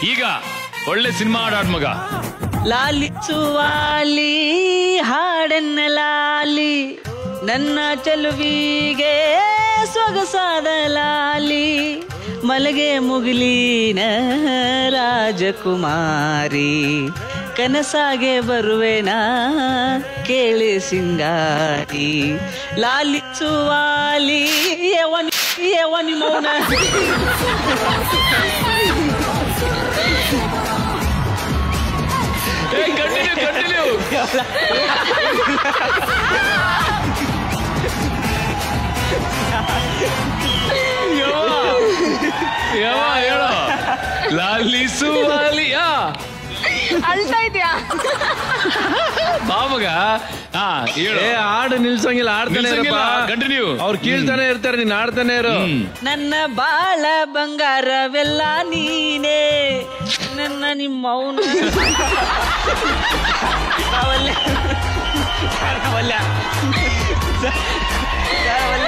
ಈಗ ಒಳ್ಳೆ ಸಿನಿಮಾ ಹಾಡಾಡ್ ಮಗ ಲಾಲಿಸುವಾಲಿ ಹಾಡೆನ್ನ ಲಾಲಿ ನನ್ನ ಚೆಲುವಿಗೆ ಸೊಗಸಾದ ಲಾಲಿ ಮಲಗೆ ಮುಗಿಲಿನ ರಾಜಕುಮಾರಿ ಕನಸಾಗೆ ಬರುವೆನಾ ಕೇಳಿ ಸಿಂಗಾರಿ ಲಾಲಿಸುವಾಲಿ ಏವನಿ ಏವನಿ ಮೌನ ಕಂಟಿನ್ಯೂ ಕಂಟಿನ್ಯೂ ಯಾವ ಹೇಳೋ ಲಾಲಿಸುವಾಲಿಯಾ ಅಳ್ತಾ ಇದ್ಯಾ ಬಾ ಮಗ ಹಾ ಹೇಳು ಏ ಹಾಡು ನಿಲ್ಸಂಗಿಲ್ಲ ಆಡ್ತಾನೆ ಇರಪ್ಪ ಕಂಟಿನ್ಯೂ ಅವ್ರು ಕೀಳ್ತಾನೆ ಇರ್ತಾರೆ ನೀನ್ ಆಡ್ತಾನೆ ಇರು ನನ್ನ ಬಾಳ ಬಂಗಾರವೆಲ್ಲ ನೀನೇ ನನ್ನ ನಿಮ್ಮ ಮೌನ ಅವಲ್ಲ. ಅವಲ್ಲ. ಅವಲ್ಲ.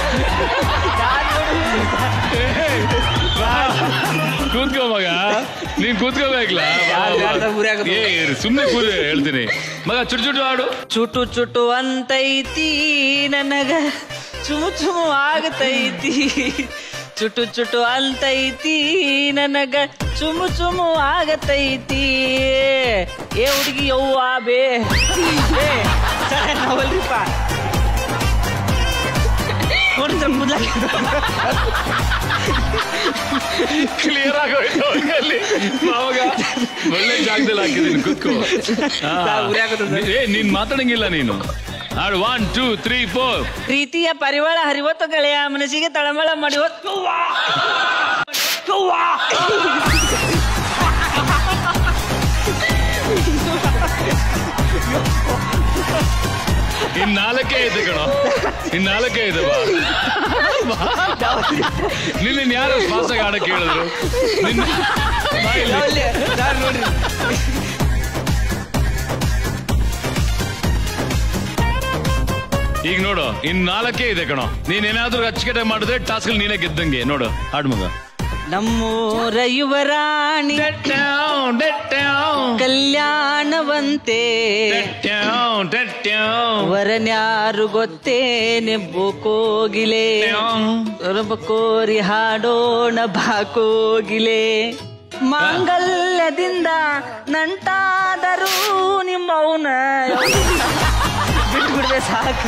ಕೂತ್ಕೋ ಮಗ ನೀನ್ ಕೂತ್ಕೋಬೇಕಲ್ಲ ಯಾರ್ ಯಾರ್ದ ಊರ್ಯಾಗ ಏ ಸುಮ್ನೆ ಕೂರು ಹೇಳ್ತೀನಿ ಮಗ ಚುಟ್ಟು ಚುಟ್ಟು ಹಾಡು ಚುಟು ಚುಟು ಅಂತೈತಿ ನನಗ ಚುಮು ಚುಮು ಆಗತೈತಿ ಚುಟು ಚುಟು ಅಂತೈತಿ ನನಗ ಚುಮು ಚುಮು ಆಗತೈತಿ ಏ ಹುಡುಗಿ ಯವ್ವ ಬೇ ಏ, ಸರಿ, ನಾವಲ್ರಿಪ್ಪ ನೋಡಿ ಸ್ವಲ್ಪ ಕೂದ್ಲಾಕ ಕ್ಲಿಯರ್ ಆಗೋಯ್ತು ಅಲ್ಲಿ ಮಗ ಒಳ್ಳೆ ಜಾಗದಲ್ಲಿ ಹಾಕಿದೀನಿ ಕೂತ್ಕೋ ಹಾ. ಸಾಕು, ಉರಿ ಆಗುತ್ತೆ ಸರ್. ಏ ನೀನ್ ಮಾತಾಡಂಗಿಲ್ಲ ನೀನು ಹಾಡು ಒನ್ ಟೂ ತ್ರೀ ಫೋರ್ ಪ್ರೀತಿಯ ಪರಿವಾಳ ಹರಿವತ್ತು ಗೆಳೆಯ ಮನಸ್ಸಿಗೆ ತಳಮಳ ಮಾಡಿ ಹೊತ್ತು ಇನ್ ನಾಲ್ಕೇ ಐತೆ ಕಣೋ ಇನ್ ನಾಲ್ಕೇ ಇದೆ ಬಾ ನಿನ್ನ ಯಾರು ಫಾಸ್ಟಾಗಿ ಆಡಕ್ ಹೇಳಿದ್ರು ನಿನ್ನ ಬಾ ಇಲ್ಲಿ. ನೋಡ್ರಿ ಈಗ ನೋಡು ಇನ್ ನಾಲ್ಕೇ ಇದೆ ಕಣೋ ನೀನ್ ಏನಾದ್ರೂ ಅಚ್ಚುಕಟ್ಟೆ ಮಾಡಿದ್ರೆ ಟಾಸ್ಕ್ ನೀನೇ ಗೆದ್ದಂಗೆ ನೋಡು ಹಾಡು ಮಗ ನಮ್ಮೂರ ಯುವರಾಣಿ ಕಲ್ಯಾಣವಂತೆ ವರನ್ಯಾರು ಗೊತ್ತೇನೆ ಬೋಕೋಗಿಲೆ ಕೋರಿ ಹಾಡೋಣ ಬಾಕೋಗಿಲೆ ಮಾಂಗಲ್ಯದಿಂದ ನಂಟಾದರೂ ನಿಮ್ಮವನ ಬಿಟ್ಬಿಡ್ದೆ ಸಾಕ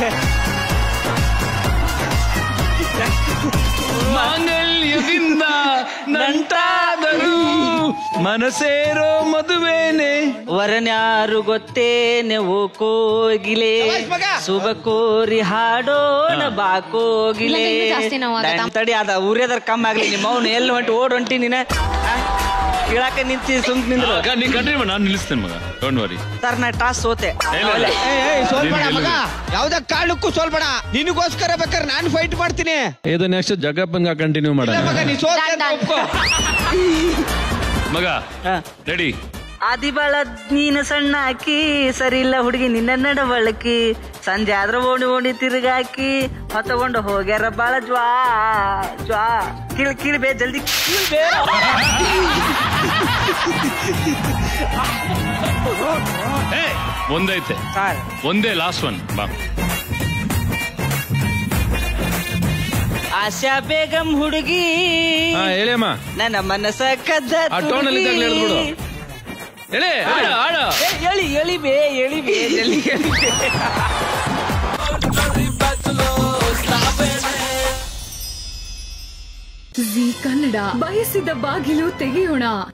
ಮಾಂಗಲ್ಯದಿಂದ ನಂಟಾದರೂ ಮನಸೇರೋ ಮದುವೆನೆ ವರನ್ಯಾರು ಗೊತ್ತೇನೆ ಓ ಕೋಗಿಲೆ ಶುಭ ಕೋರಿ ಹಾಡೋಣ ಬಾ ಕೋಗಿಲೆ ಇಲ್ಲಂದ್ರೆ ಇನ್ನೂ ಜಾಸ್ತಿ ನೋವಾಗತ್ತಾ? ದಮ್ ತಡಿ ಅದ ಊರ್ಯದ್ರ ಕಮ್ಮಿ ಆಗ್ಲಿ ನಿಮ್ಮ ಅವ್ನು ಎಲ್ಲಿ ಹೊಂಟಿ ಓಡ್ ಹೊಂಟಿ ನೀನ ಆ? ಕೇಳಾಕ ನಿಂತಿ ಸುಮ್ಕ್ ನಿಂದ್ರು ನೀ ಕಂಟ್ರಿ ನಾನು ನಿಲ್ಲಿಸ್ತೇನೆ ಮಗ ಡೋಂಟ್ ವರಿ ಸರ್ ನಾ ಟಾಸ್ ಸೋತೆ ಇಲ್ಲ, ಇಲ್ಲ. ಸೋಲ್ಬೇಡ ನಿನ್ಗೆ ಮಗ ಎಲ್ಲಿ- ಯಾವ್ದ ಕಾರಣಕ್ಕೂ ಸೋಲ್ಬೇಡ ನಿನಗೋಸ್ಕರ ಬೇಕಾದ್ರೆ ನಾನು ಫೈಟ್ ಮಾಡ್ತೀನಿ ಇದು ನೆಕ್ಸ್ಟ್ ಜಗಪ್ಪಂಗ ಕಂಟಿನ್ಯೂ ಇಲ್ಲ ಮಾಡೋಣ ಮಗ ನೀ ಸೋಲ್ತೆ ಅಂತ ಡನ್, ಡನ್. ಒಪ್ಕೋ ಮಗ ಹಾ. ರೆಡಿ ಆದಿ ಬಾಳ ನೀನು ಸಣ್ಣ ಹಾಕಿ ಸರಿ ಇಲ್ಲ ಹುಡುಗಿ ನಿನ್ನ ನಡವಳಕಿ ಸಂಜೆ ಆದ್ರ ಓಣಿ ಓಣಿ ತಿರುಗಾಕಿ ಹೊತ್ತಕೊಂಡು ಹೋಗ್ಯಾರ ಬಾಳ ಜ್ವಾ ಜ್ವಾ ಕೀಳ್ ಕೀಳ್ ಬೇ ಜಲ್ದಿ ಕೀಳ್ ಬೇ ಏ ಒಂದೈತೆ ಸರ್ ಒಂದೇ ಲಾಸ್ಟ್ ಒನ್ ಬಾ ಆಶಾ ಬೇಗಂ ಹುಡುಗಿ ಹಾ ಹೇಳಿಯಮ್ಮ ನನ್ನ ಮನಸ್ಸ ಕದ್ದ ಆ tone ಅಲ್ಲಿ ಇದ್ದಾಗ್ಲೇ ಹೇಳ್ಬಿಡು. ಹೇಳಿ ಆಡ ಆಡ ಏ, ಎಳಿ ಎಳಿ ಬೇ ಎಳಿ ಬೇ ಜಲ್ದಿ ಎಳಿ ಬೇ. ಜಿ ಕನ್ನಡ ಬಯಸಿದ ಬಾಗಿಲು ತೆಗೆಯೋಣ